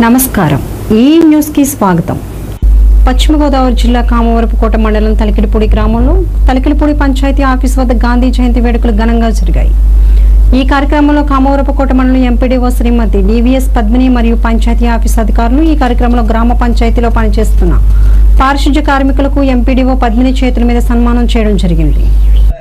నమస్కారం ఈ న్యూస్కి స్వాగతం పశ్చిమ గోదావరి జిల్లా కామవరపుకోట మండలం తలికిడిపూడి గ్రామంలో తలికిడిపూడి పంచాయతీ ఆఫీస్ వద్ద గాంధీ జయంతి వేడుకలు ఘనంగా జరిగాయి ఈ కార్యక్రమంలో కామవరపుకోట మండలం ఎంపీడీఓ శ్రీమతి డివిఎస్ పద్మిని మరియు పంచాయతీ ఆఫీస్ అధికారులు ఈ కార్యక్రమంలో గ్రామ పంచాయతీలో పనిచేస్తున్న పారిశుధ్య కార్మికులకు ఎంపీడీఓ పద్మిని చేతుల మీద సన్మానం చేయడం జరిగింది